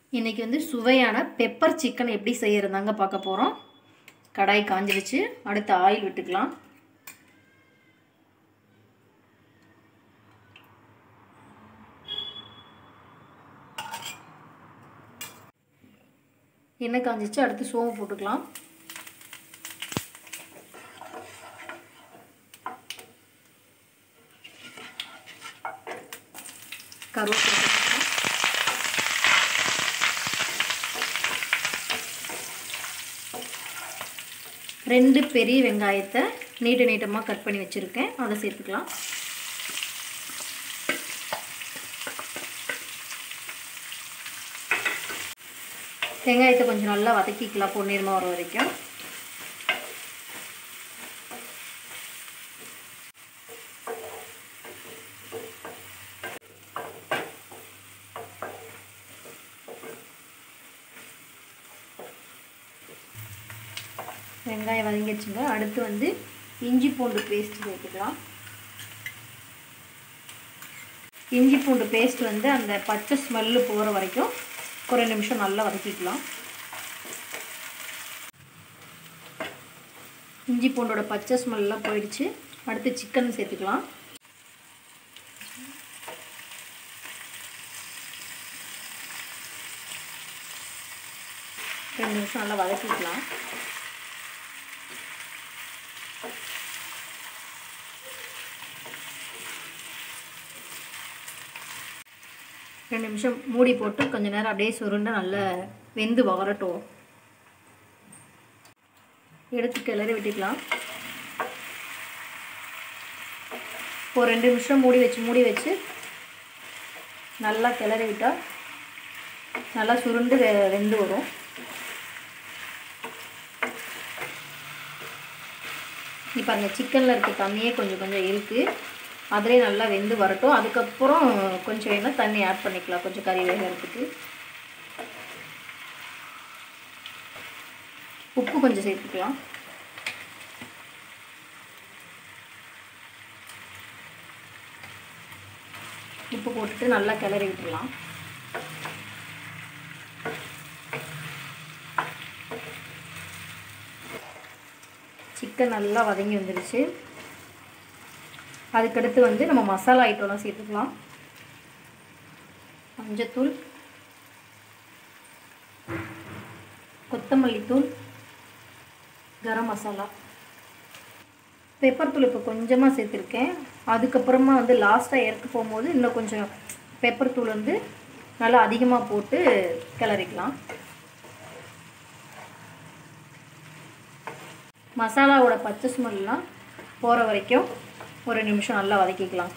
இன்றைக்கி வந்து சுவையான பெப்பர் சிக்கன் எப்படி செய்கிறதாங்க பார்க்க போகிறோம் கடாய் காஞ்சிடுச்சு அடுத்து ஆயில் விட்டுக்கலாம் எண்ணெய் காஞ்சிச்சு அடுத்து சோம்பு போட்டுக்கலாம் கருவேப்பிலை போட்டுக்கலாம் ரெண்டு பெரிய வெங்காயத்தை நீட்ட நீட்டமாக கட் பண்ணி வச்சுருக்கேன் அதை சேர்த்துக்கலாம் வெங்காயத்தை கொஞ்சம் நல்லா வதக்கிக்கலாம் பொன்னிறமாக வர வரைக்கும் வெங்காயம் வதங்கிடுச்சுங்க அடுத்து வந்து இஞ்சி பூண்டு பேஸ்ட் சேர்த்துக்கலாம் இஞ்சி பூண்டு பேஸ்ட் வந்து அந்த பச்சை ஸ்மெல்லு போகிற வரைக்கும் ஒரு நிமிஷம் நல்லா வதக்கிக்கலாம் இஞ்சி பூண்டோட பச்சை ஸ்மெல்லாம் போயிடுச்சு அடுத்து சிக்கன் சேர்த்துக்கலாம் ரெண்டு நிமிஷம் நல்லா வதக்கிக்கலாம் ரெண்டு நிமிஷம் மூடி போட்டு கொஞ்ச நேரம் அப்படியே சுருண்டு நல்லா வெந்து வளரட்டும் எடுத்து கிளறி விட்டுக்கலாம் ஒரு ரெண்டு நிமிஷம் மூடி வச்சு மூடி வச்சு நல்லா கிளறி விட்டால் நல்லா சுருண்டு வெ வெந்து வரும் இப்போ அந்த சிக்கனில் இருக்க தண்ணியே கொஞ்சம் கொஞ்சம் இருக்குது அதிலே நல்லா வெந்து வரட்டும் அதுக்கப்புறம் கொஞ்சம் வேணால் தண்ணி ஆட் பண்ணிக்கலாம் கொஞ்சம் கறி வேகிறதுக்கு உப்பு கொஞ்சம் சேர்த்துக்கலாம் உப்பு போட்டுட்டு நல்லா கிளறி விட்டுடலாம் சிக்கன் நல்லா வதங்கி வந்துடுச்சு அதுக்கடுத்து வந்து நம்ம மசாலா ஐட்டம்லாம் சேர்த்துக்கலாம் மஞ்சத்தூள் கொத்தமல்லி தூள் கரம் மசாலா பெப்பர் தூள் இப்போ கொஞ்சமாக சேர்த்துருக்கேன் அதுக்கப்புறமா வந்து லாஸ்ட்டாக இறக்க போகும்போது இன்னும் கொஞ்சம் பெப்பர் தூள் வந்து நல்லா அதிகமாக போட்டு கிளறிக்கலாம் மசாலாவோட பச்சை ஸ்மெல்லாம் போகிற வரைக்கும் ஒரு நிமிஷம் நல்லா வதக்கிக்கலாம்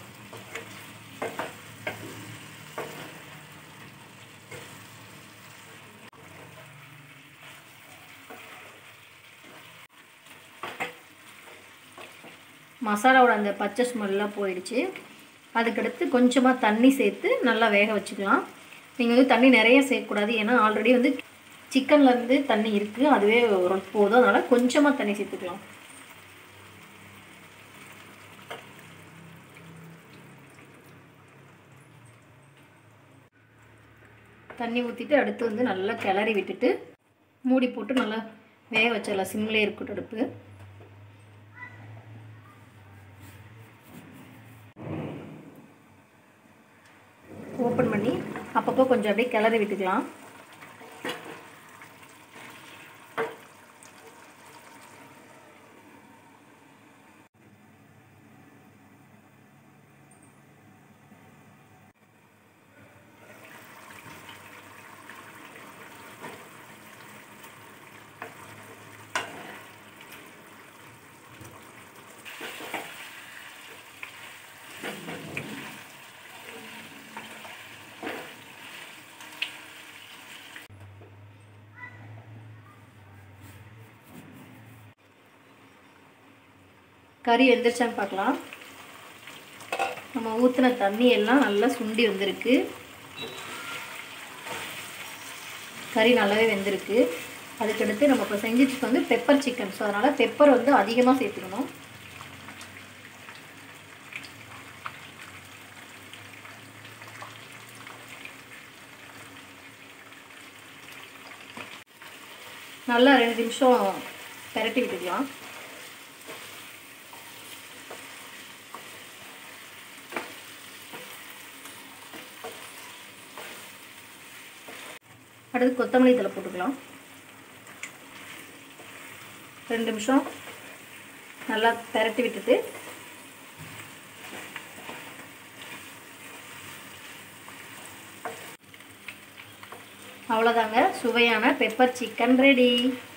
மசாலாவோட அந்த பச்சை ஸ்மெல்லாம் போயிடுச்சு அதுக்கடுத்து கொஞ்சமாக தண்ணி சேர்த்து நல்லா வேக வச்சுக்கலாம் நீங்கள் வந்து தண்ணி நிறைய சேர்க்கக்கூடாது ஏன்னா ஆல்ரெடி வந்து சிக்கன்லேருந்து தண்ணி இருக்குது அதுவே ஒரு போதும் அதனால் கொஞ்சமாக தண்ணி சேர்த்துக்கலாம் தண்ணி ஊற்றிட்டு அடுத்து வந்து நல்லா கிளறி விட்டுட்டு மூடி போட்டு நல்லா வேக வச்சிடலாம் சிம்லேயே இருக்கட்டும் அடுப்பு ஓப்பன் பண்ணி அப்பப்போ கொஞ்சம் அப்படியே கிளறி விட்டுக்கலாம் கறி வெந்துருச்சான்னு பார்க்கலாம் நம்ம ஊற்றின தண்ணி எல்லாம் நல்லா சுண்டி வந்திருக்கு கறி நல்லாவே வெந்திருக்கு அதுக்கடுத்து நம்ம இப்போ செஞ்சுட்டு வந்து பெப்பர் சிக்கன் ஸோ அதனால் பெப்பர் வந்து அதிகமாக சேர்த்துக்கணும் நல்லா ரெண்டு நிமிஷம் பெரட்டி விட்டுக்கலாம் அடுத்து கொத்தமல்லி தலை போட்டுக்கலாம் ரெண்டு நிமிஷம் நல்லா பெரட்டி விட்டுட்டு அவ்வளோதாங்க சுவையான பெப்பர் சிக்கன் ரெடி